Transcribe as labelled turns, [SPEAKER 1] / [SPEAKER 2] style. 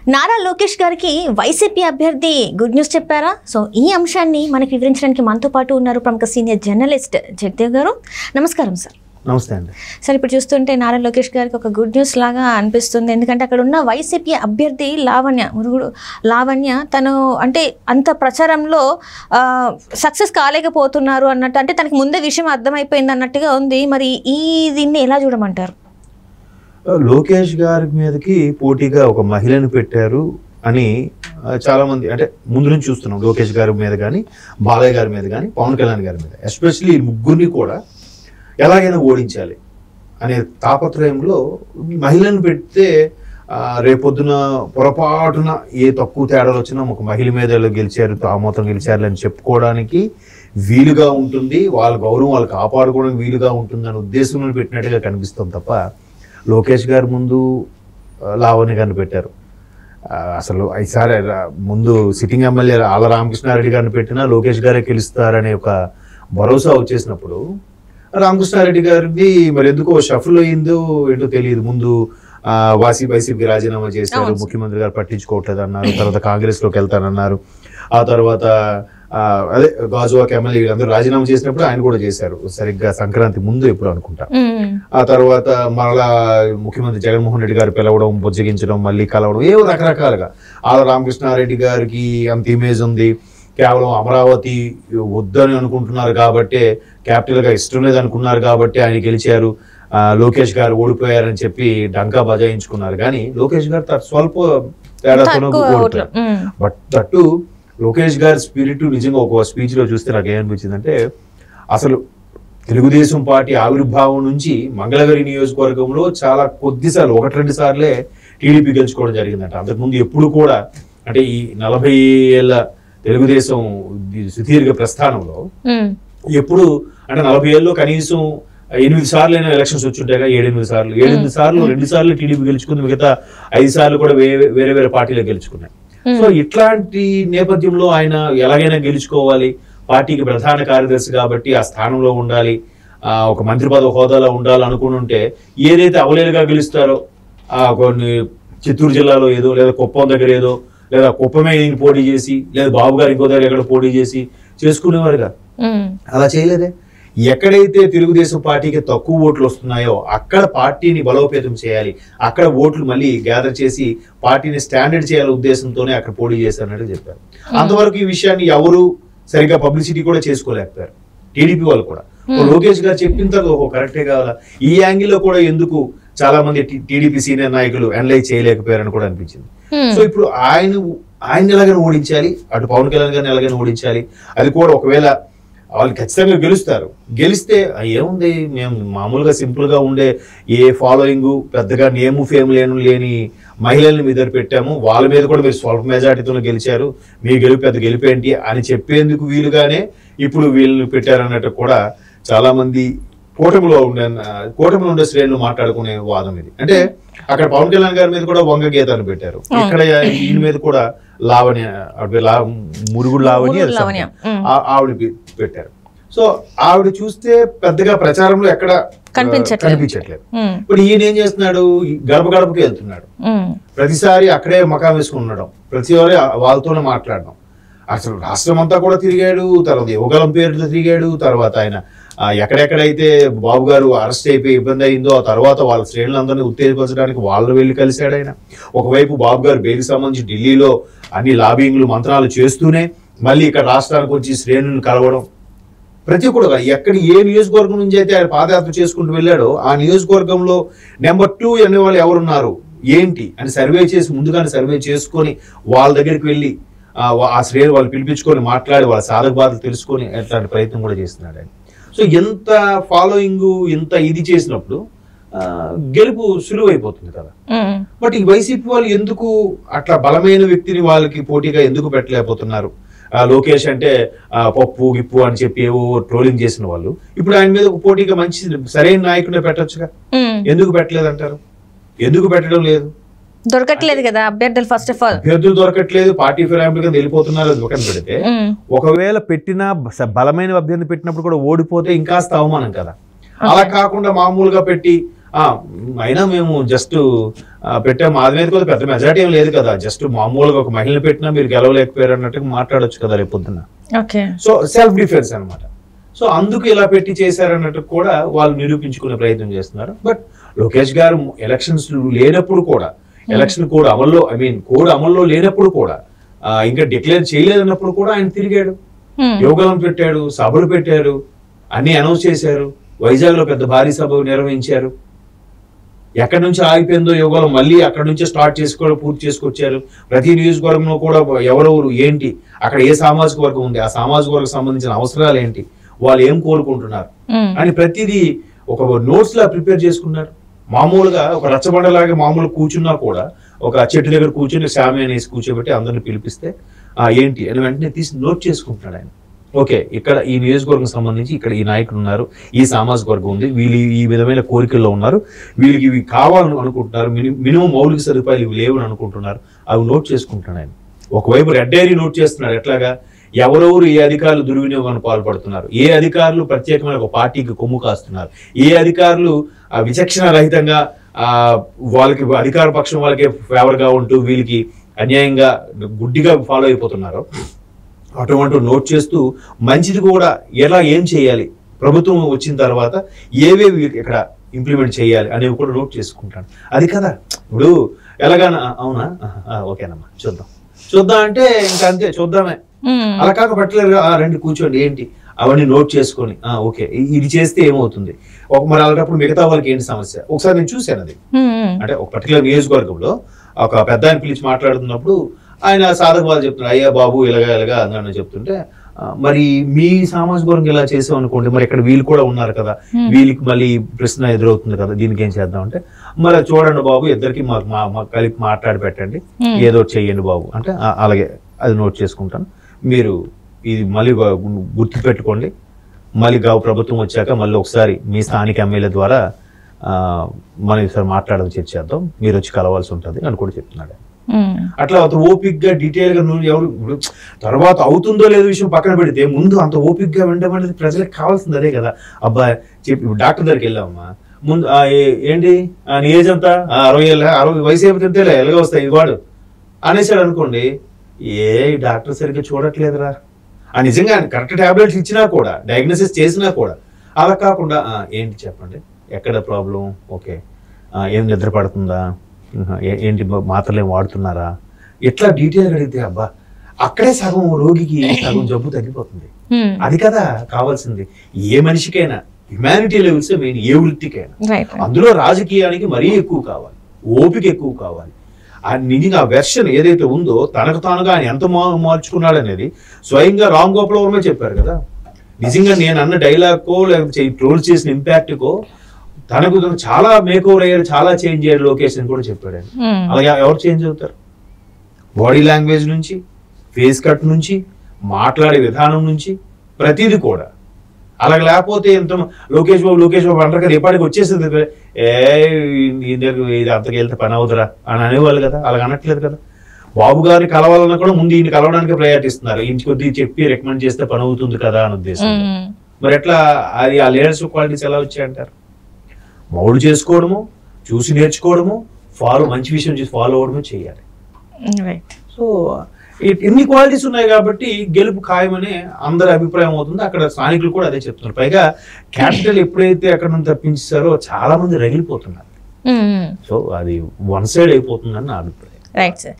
[SPEAKER 1] నారా లోకేష్ గారికి వైసీపీ అభ్యర్థి good news చెప్పారా సో ఈ అంశాన్ని మనకి వివరించడానికి మనతో పాటు ఉన్నారు ప్రముఖ సీనియర్ జర్నలిస్ట్ జగదేవ్ గారు నమస్కారం సార్
[SPEAKER 2] నమస్తే అండి
[SPEAKER 1] సార్ ఇప్పుడు చూస్తుంటే నారా లోకేష్ గారికి ఒక గుడ్ న్యూస్ లాగా అనిపిస్తుంది ఎందుకంటే అక్కడ ఉన్న వైసీపీ అభ్యర్థి లావణ్య మురుగుడు లావణ్య తను అంటే అంత ప్రచారంలో సక్సెస్ కాలేకపోతున్నారు అన్నట్టు అంటే తనకి ముందే విషయం అర్థమైపోయింది అన్నట్టుగా ఉంది మరి ఈ దీన్ని ఎలా చూడమంటారు
[SPEAKER 2] లోకేష్ గారి మీదకి పోటీగా ఒక మహిళను పెట్టారు అని ఆ, చాలా మంది అంటే ముందు నుంచి చూస్తున్నాం లోకేష్ గారి మీద కానీ బాలయ్య గారి మీద కానీ పవన్ కళ్యాణ్ గారి మీద ఎస్పెషల్లీ ఈ ముగ్గురిని కూడా ఎలాగైనా ఓడించాలి అనే తాపత్రయంలో ఈ మహిళను పెడితే ఆ, రేపొద్దున పొరపాటున ఏ తక్కువ తేడాలు వచ్చినా ఒక మహిళ మీద వీళ్ళు గెలిచారు తామోతం గెలిచారు అని చెప్పుకోవడానికి వీలుగా ఉంటుంది వాళ్ళ గౌరవం వాళ్ళు కాపాడుకోవడానికి వీలుగా ఉంటుంది అనే ఉద్దేశంలో పెట్టినట్టుగా కనిపిస్తుంది తప్ప లోకేష్ గారు ముందు ఆ, లావణ్య గారిని పెట్టారు ఆ, అసలు ఈసారి రా- ముందు సిట్టింగ్ ఎమ్మెల్యే ఆల రామకృష్ణారెడ్డి గారిని పెట్టినా లోకేష్ గారే గెలుస్తారనే ఒక భరోసా వచ్చేసినప్పుడు రామకృష్ణారెడ్డి గారిది మరి ఎందుకో షఫుల్ అయిందో ఏంటో తెలియదు ముందు ఆ, వాసి వైసీపీకి రాజీనామా చేశారు
[SPEAKER 1] అవును.
[SPEAKER 2] ముఖ్యమంత్రి గారు పట్టించుకోవట్లేదు అన్నారు తర్వాత కాంగ్రెస్ లోకి వెళ్తానన్నారు ఆ తర్వాత ఆ, అదే గాజువాక్ ఎమ్మెల్యే వీళ్ళందరూ రాజీనామా చేసినప్పుడు ఆయన కూడా చేశారు సరిగ్గా సంక్రాంతి ముందు ఎప్పుడు అనుకుంటా
[SPEAKER 1] మ్మ్.
[SPEAKER 2] ఆ తర్వాత మరలా ముఖ్యమంత్రి జగన్మోహన్ రెడ్డి గారు పిలవడం బుజ్జగించడం మళ్ళీ కలవడం ఏవో రకరకాలుగా ఆల రామకృష్ణారెడ్డి గారికి అంత ఇమేజ్ ఉంది కేవలం అమరావతి వద్దని అనుకుంటున్నారు కాబట్టి క్యాపిటల్ గా ఇష్టం లేదు అనుకున్నారు కాబట్టి ఆయన గెలిచారు ఆ, లోకేష్ గారు ఓడిపోయారని చెప్పి డంకా బజాయించుకున్నారు కానీ లోకేష్ గారు త- స్వల్ప తేడాతో
[SPEAKER 1] తక్కువ ఓట్లు
[SPEAKER 2] ఓడిపోయారు
[SPEAKER 1] మ్మ్.
[SPEAKER 2] బట్ తట్టు లోకేష్ గారి స్పిరిట్ నిజంగా ఒక స్పీచ్ లో చూస్తే నాకు ఏమనిపించింది అంటే అసలు తెలుగుదేశం పార్టీ ఆవిర్భావం నుంచి మంగళగిరి నియోజకవర్గంలో చాలా కొద్దిసార్లు ఒకటి రెండు సార్లే టీడీపీ గెలుచుకోవడం జరిగిందంట అంతకుముందు ఎప్పుడు కూడా అంటే ఈ నలభై ఏళ్ళ తెలుగుదేశం ది- సుదీర్ఘ ప్రస్థానంలో
[SPEAKER 1] మ్మ్.
[SPEAKER 2] ఎప్పుడు అంటే నలభై ఏళ్ళలో కనీసం ఎనిమిది సార్లు అయినా ఎలక్షన్స్ వచ్చుంటాయిగా ఏడెనిమిది సార్లు ఏడెనిమిది సార్లు రెండు సార్లు టీడీపీ గెలుచుకుంది మిగతా ఐదు సార్లు కూడా వేరే వేరే వేరే పార్టీలు గెలుచుకున్నాయి సో ఇట్లాంటి నేపథ్యంలో ఆయన ఎలాగైనా గెలుచుకోవాలి పార్టీకి ప్రధాన కార్యదర్శి కాబట్టి ఆ స్థానంలో ఉండాలి ఆ ఒక మంత్రి పదవి హోదాలో ఉండాలి అనుకుని ఉంటే ఏదైతే అవలేలుగా గెలుస్తారో ఆ కొన్ని చిత్తూరు జిల్లాలో ఏదో లేదా కుప్పం దగ్గర ఏదో లేదా కుప్పమే ఈయన పోటీ చేసి లేదా బాబు గారు ఇంకో దగ్గర ఎక్కడ పోటీ చేసి చేసుకునేవారుగా
[SPEAKER 1] మ్మ్.
[SPEAKER 2] అలా చేయలేదే ఎక్కడైతే తెలుగుదేశం పార్టీకి తక్కువ ఓట్లు వస్తున్నాయో అక్కడ పార్టీని బలోపేతం చేయాలి అక్కడ ఓట్లు మళ్ళీ గ్యాదర్ చేసి పార్టీని స్టాండర్డ్ చేయాలి ఉద్దేశంతోనే అక్కడ పోటీ చేశారన్నట్టు చెప్పారు అంతవరకు ఈ విషయాన్ని ఎవరు సరిగ్గా పబ్లిసిటీ కూడా చేసుకోలేకపోయారు టీడీపీ వాళ్ళు కూడా ఓ లోకేష్ గారు చెప్పిన తర్వాత ఓహో కరెక్టే కావాలా ఈ యాంగిల్లో కూడా ఎందుకు చాలా మంది టీడీపీ సీనియర్ నాయకులు అనలైజ్ చేయలేకపోయారని కూడా అనిపించింది
[SPEAKER 1] మ్మ్.
[SPEAKER 2] సో ఇప్పుడు ఆయన ఆయన ఎలాగైనా ఓడించాలి అటు పవన్ కళ్యాణ్ గారిని ఎలాగైనా ఓడించాలి అది కూడా ఒకవేళ వాళ్ళు ఖచ్చితంగా గెలుస్తారు గెలిస్తే "ఆ, ఏముంది మేము మామూలుగా సింపుల్ గా ఉండే ఏ ఫాలోయింగ్ పెద్దగా నేము ఫేమ్ లేని లేని మహిళల్ని మీ దగ్గర పెట్టాము వాళ్ళ మీద కూడా మీరు స్వల్ప మెజార్టీతో గెలిచారు మీ గెలుపు పెద్ద గెలిపేంటి అని చెప్పేందుకు వీలుగానే ఇప్పుడు వీళ్ళని పెట్టారన్నట్టు కూడా చాలా మంది కూటమిలో ఉండే కూటమిలో ఉండే శ్రేణులు మాట్లాడుకునే వాదం ఇది అంటే అక్కడ పవన్ కళ్యాణ్ గారి మీద కూడా వంగ గీతాన్ని పెట్టారు ఇక్కడ ఈయన మీద కూడా లావణ్య ఆవిడ లా- మురుగుడు లావణ్య
[SPEAKER 1] మురుగుడు
[SPEAKER 2] అది
[SPEAKER 1] లావణ్య.
[SPEAKER 2] something.
[SPEAKER 1] మ్మ్.
[SPEAKER 2] ఆ- ఆవిడ పె- పెట్టారు సో ఆవిడ చూస్తే పెద్దగా ప్రచారంలో ఎక్కడ ఆ,
[SPEAKER 1] కనిపించట్లేదు.
[SPEAKER 2] కనిపించట్లేదు
[SPEAKER 1] మ్మ్.
[SPEAKER 2] ఇప్పుడు ఈయన ఏం చేస్తున్నాడు ఈ గడప గడపకి వెళ్తున్నాడు
[SPEAKER 1] మ్మ్.
[SPEAKER 2] ప్రతిసారి అక్కడే మకా వేసుకుని ఉండడం ప్రతిసారి ఆ- వాళ్ళతోనే మాట్లాడడం అసలు రాష్ట్రం అంతా కూడా తిరిగాడు తర్వాత యువగలం పేరుతో తిరిగాడు తర్వాత ఆయన ఆ, ఎక్కడెక్కడైతే బాబు గారు అరెస్ట్ అయిపోయి ఇబ్బంది అయిందో ఆ తర్వాత వాళ్ళ శ్రేణులందరినీ ఉత్తేజపరచడానికి వాళ్ళు వెళ్ళి కలిశాడు ఆయన ఒకవైపు బాబు గారు బెయిల్కి సంబంధించి ఢిల్లీలో అన్ని లాబింగ్లు మంత్రాలు చేస్తూనే మళ్ళీ ఇక్కడ రాష్ట్రానికి వచ్చి శ్రేణులను కలవడం ప్రతి ఒక్కడు ఎక్కడ ఏ నియోజకవర్గం నుంచి అయితే ఆయన పాదయాత్ర చేసుకుంటూ వెళ్ళాడో ఆ నియోజకవర్గంలో నెంబర్ టూ అనే వాళ్ళు ఎవరున్నారు ఏంటి అని సర్వే చేసి ముందుగానే సర్వే చేసుకొని వాళ్ళ దగ్గరికి వెళ్ళి ఆ వా- ఆ శ్రేణి వాళ్ళు పిలిపించుకొని మాట్లాడి వాళ్ళ సాధక బాధలు తెలుసుకొని అట్లాంటి ప్రయత్నం కూడా చేస్తున్నాడు ఆయన సో ఎంత ఫాలోయింగ్ ఎంత ఇది చేసినప్పుడు ఆ, గెలుపు సులువైపోతుంది కదా
[SPEAKER 1] మ్మ్.
[SPEAKER 2] బట్ ఈ వైసీపీ వాళ్ళు ఎందుకు అట్లా బలమైన వ్యక్తిని వాళ్ళకి పోటీగా ఎందుకు పెట్టలేకపోతున్నారు ఆ, లోకేష్ అంటే ఆ, పప్పు గిప్పు అని చెప్పి ఏవో ట్రోలింగ్ చేసిన వాళ్ళు ఇప్పుడు ఆయన మీద ఒక పోటీగా మంచి సరైన నాయకుడే పెట్టొచ్చుగా
[SPEAKER 1] మ్మ్.
[SPEAKER 2] ఎందుకు పెట్టలేదంటారు ఎందుకు పెట్టడం లేదు
[SPEAKER 1] దొరకట్లేదు కదా అభ్యర్థులు ఫస్ట్ ఆఫ్ ఆల్
[SPEAKER 2] అభ్యర్థులు దొరకట్లేదు పార్టీ ఫిరాయింపుల కింద వెళ్ళిపోతున్నారు అది పక్కన పెడితే ఒకవేళ పెట్టిన బ- బలమైన అభ్యర్థి పెట్టినప్పుడు కూడా ఓడిపోతే ఇంకాస్త అవమానం కదా అలా కాకుండా మామూలుగా పెట్టి ఆ, అయినా మేము జస్ట్ పెట్టాం మాది మీద కూడా పెద్ద మెజారిటీ ఏం లేదు కదా జస్ట్ మామూలుగా ఒక మహిళను పెట్టినా మీరు గెలవలేకపోయారు అన్నట్టుగా మాట్లాడొచ్చు కదా రేపు పొద్దున్న
[SPEAKER 1] ఓకే
[SPEAKER 2] సో సెల్ఫ్ డిఫెన్స్ అన్నమాట సో అందుకు ఇలా పెట్టి చేశారన్నట్టు కూడా వాళ్ళు నిరూపించుకునే ప్రయత్నం చేస్తున్నారు బట్ లోకేష్ గారు ఎలక్షన్స్ లేనప్పుడు కూడా ఎలక్షన్ కోడ్ అమల్లో ఐ మీన్ కోడ్ అమల్లో లేనప్పుడు కూడా ఆ, ఇంకా డిక్లేర్ చేయలేదన్నప్పుడు కూడా ఆయన తిరిగాడు
[SPEAKER 1] Hmm.
[SPEAKER 2] యోగాలను పెట్టాడు సభలు పెట్టారు అన్ని అనౌన్స్ చేశారు వైజాగ్ లో పెద్ద భారీ సభ నిర్వహించారు ఎక్కడి నుంచి ఆగిపోయిందో యోగాలు మళ్ళీ అక్కడి నుంచి స్టార్ట్ చేసుకోవడం పూర్తి చేసుకొచ్చారు ప్రతి నియోజకవర్గంలో కూడా ఎవరెవరు ఏంటి అక్కడ ఏ సామాజిక వర్గం ఉంది ఆ సామాజిక వర్గం సంబంధించిన అవసరాలు ఏంటి వాళ్ళు ఏం కోరుకుంటున్నారు
[SPEAKER 1] Hmm.
[SPEAKER 2] అని ప్రతిదీ ఒక నోట్స్ లా ప్రిపేర్ చేసుకున్నారు మామూలుగా ఒక రచ్చబండలాగా మామూలు కూర్చున్నా కూడా ఒక చెట్టు దగ్గర కూర్చొని శామి అనేసి కూర్చోబెట్టి అందరిని పిలిపిస్తే ఆ ఏంటి అని వెంటనే తీసి నోట్ చేసుకుంటున్నాడు ఆయన ఓకే ఇక్కడ ఈ నియోజకవర్గం సంబంధించి ఇక్కడ ఈ నాయకులు ఉన్నారు ఈ సామాజిక వర్గం ఉంది వీళ్ళు ఈ విధమైన కోరికల్లో ఉన్నారు వీళ్ళకి ఇవి కావాలని అనుకుంటున్నారు మిని- మినిమం మౌలిక సదుపాయాలు ఇవి లేవని అనుకుంటున్నారు అవి నోట్ చేసుకుంటున్నాడు ఆయన ఒకవైపు రెడ్ డైరీ నోట్ చేస్తున్నాడు ఎట్లాగా ఎవరెవరు ఏ అధికారులు దుర్వినియోగానికి పాల్పడుతున్నారు ఏ అధికారులు ప్రత్యేకమైన ఒక పార్టీకి కొమ్ము కాస్తున్నారు ఏ అధికారులు ఆ, విచక్షణ రహితంగా ఆ, వాళ్ళకి అధికార పక్షం వాళ్ళకి ఫేవర్ గా ఉంటూ వీళ్ళకి అన్యాయంగా గుడ్డిగా ఫాలో అయిపోతున్నారు అటువంటి నోట్ చేస్తూ మంచిది కూడా ఎలా ఏం చేయాలి ప్రభుత్వం వచ్చిన తర్వాత ఏవేవి ఇక్కడ ఇంప్లిమెంట్ చేయాలి అనేవి కూడా నోట్ చేసుకుంటాను అది కదా ఇప్పుడు ఎలాగైనా అవునా ఆహా, ఆ, ఓకేనమ్మా చూద్దాం చూద్దాం అంటే ఇంకా అంతే చూద్దామే
[SPEAKER 1] Hmm.
[SPEAKER 2] అలా కాక పర్టికులర్ గా "ఆ, రండి కూర్చోండి ఏంటి అవన్నీ నోట్ చేసుకొని "ఆ, ఓకే ఇ- ఇది చేస్తే ఏమవుతుంది ఒక మరి అలాంటప్పుడు మిగతా వాళ్ళకి ఏంటి సమస్య ఒకసారి నేను చూశాను అది
[SPEAKER 1] Hmm.
[SPEAKER 2] అంటే ఒక పర్టికులర్ నియోజకవర్గంలో ఒక పెద్ద ఆయన పిలిచి మాట్లాడుతున్నప్పుడు ఆయన సాధకవాదాలు చెప్తున్నారు అయ్యా బాబు ఇలాగా ఇలాగా అని చెప్తుంటే "ఆ, మరి మీ సామాజిక వర్గం ఇలా చేసాం అనుకోండి మరి ఇక్కడ వీళ్ళు కూడా ఉన్నారు కదా
[SPEAKER 1] Hmm.
[SPEAKER 2] వీళ్ళకి మళ్ళీ ప్రశ్న ఎదురవుతుంది కదా దీనికి ఏం చేద్దాం అంటే మరి అది చూడండి బాబు ఇద్దరికి మాకు మా మా కలిపి మాట్లాడి పెట్టండి
[SPEAKER 1] Hmm.
[SPEAKER 2] ఏదో ఒకటి చెయ్యండి బాబు అంటే "ఆ, అలాగే అది నోట్ చేసుకుంటాను మీరు ఇది మళ్ళీ గుర్తు పెట్టుకోండి మళ్ళీ గావు ప్రభుత్వం వచ్చాక మళ్ళీ ఒకసారి మీ స్థానిక ఎమ్మెల్యే ద్వారా ఆ, మనం ఈసారి మాట్లాడడం చర్చేద్దాం మీరు వచ్చి కలవాల్సి ఉంటుంది అని కూడా చెప్తున్నాడు
[SPEAKER 1] Hmm.
[SPEAKER 2] అట్లా అంత ఓపిక్ గా డీటెయిల్ గా నువ్వు ఎవరు ఇప్పుడు తర్వాత అవుతుందో లేదో విషయం పక్కన పెడితే ముందు అంత ఓపిక్ గా వినడం అనేది ప్రజలకు కావాల్సింది అదే కదా అబ్బా చెప్పి ఇప్పుడు డాక్టర్ దగ్గరికి వెళ్ళామమ్మా ముందు ఆ, ఏ- ఏంటి ఆ, నీ ఏజ్ ఎంత ఆ, అరవై ఏళ్ళ అరవై వయసు అయిపోతుంటేలే ఎలాగ వస్తాయి వాడు అనేసాడు అనుకోండి ఏ ఈ డాక్టర్ సరిగ్గా చూడట్లేదురా ఆ నిజంగా కరెక్ట్ టాబ్లెట్స్ ఇచ్చినా కూడా డయాగ్నోసిస్ చేసినా కూడా అలా కాకుండా "ఆ, ఏంటి చెప్పండి ఎక్కడ ప్రాబ్లం ఓకే ఆ, ఏం నిద్ర పడుతుందా ఆహా, ఏ- ఏంటి మా- మాత్రలు ఏం వాడుతున్నారా ఇట్లా డీటెయిల్ అడిగితే అబ్బా అక్కడే సగం రోగికి సగం జబ్బు తగ్గిపోతుంది
[SPEAKER 1] Hmm.
[SPEAKER 2] అది కదా కావాల్సింది ఏ మనిషికైనా హ్యుమానిటీ లెవెల్స్ మెయిన్ ఏ వృత్తికైనా
[SPEAKER 1] Right. right.
[SPEAKER 2] అందులో రాజకీయానికి మరీ ఎక్కువ కావాలి ఓపిక ఎక్కువ కావాలి ఆ నిజంగా ఆ వెర్షన్ ఏదైతే ఉందో తనకు తానుగా ఆయన ఎంత మా మార్చుకున్నాడు అనేది స్వయంగా రామ్ గోపాల్ వర్మ చెప్పారు కదా నిజంగా నేను అన్న డైలాగ్కో లేకపోతే ట్రోల్ చేసిన ఇంపాక్ట్కో తనకు తను చాలా మేక్ ఓవర్ అయ్యాడు చాలా చేంజ్ అయ్యాడు లోకేష్ అని కూడా చెప్పాడు ఆయన
[SPEAKER 1] Hmm.
[SPEAKER 2] అలాగే ఎవరు చేంజ్ అవుతారు బాడీ లాంగ్వేజ్ నుంచి ఫేస్ కట్ నుంచి మాట్లాడే విధానం నుంచి ప్రతిదీ కూడా అలాగ లేకపోతే ఎంత లోకేష్ బాబు లోకేష్ బాబు అంటారు కదా ఎప్పటికి వచ్చేసింది ఏ ఈ దగ్గర ఇది అంతకు వెళ్తే పని అవుతురా అని అనేవాళ్ళు కదా అలాగ అనట్లేదు కదా బాబు గారిని కలవాలన్నా కూడా ముందు ఈయన కలవడానికి ప్రయాటిస్తున్నారు ఇంటి కొద్ది చెప్పి రికమెండ్ చేస్తే పని అవుతుంది కదా అని ఉద్దేశం
[SPEAKER 1] Hmm.
[SPEAKER 2] మరి ఎట్లా అది ఆ లీడర్షిప్ క్వాలిటీస్ ఎలా వచ్చాయంటారు మౌడు చేసుకోవడము చూసి నేర్చుకోవడము ఫాలో మంచి విషయం చేసి ఫాలో అవ్వడము చేయాలి
[SPEAKER 1] Right.
[SPEAKER 2] సో ఇ- ఇన్ని క్వాలిటీస్ ఉన్నాయి కాబట్టి గెలుపు ఖాయమని అందరి అభిప్రాయం అవుతుంది అక్కడ స్థానికులు కూడా అదే చెప్తున్నారు పైగా క్యాపిటల్ ఎప్పుడైతే అక్కడ నుంచి తప్పించారో చాలా మంది రగిలిపోతున్నారు
[SPEAKER 1] Hmm.
[SPEAKER 2] సో అది వన్ సైడ్ అయిపోతుందని నా అభిప్రాయం
[SPEAKER 1] రైట్ సార్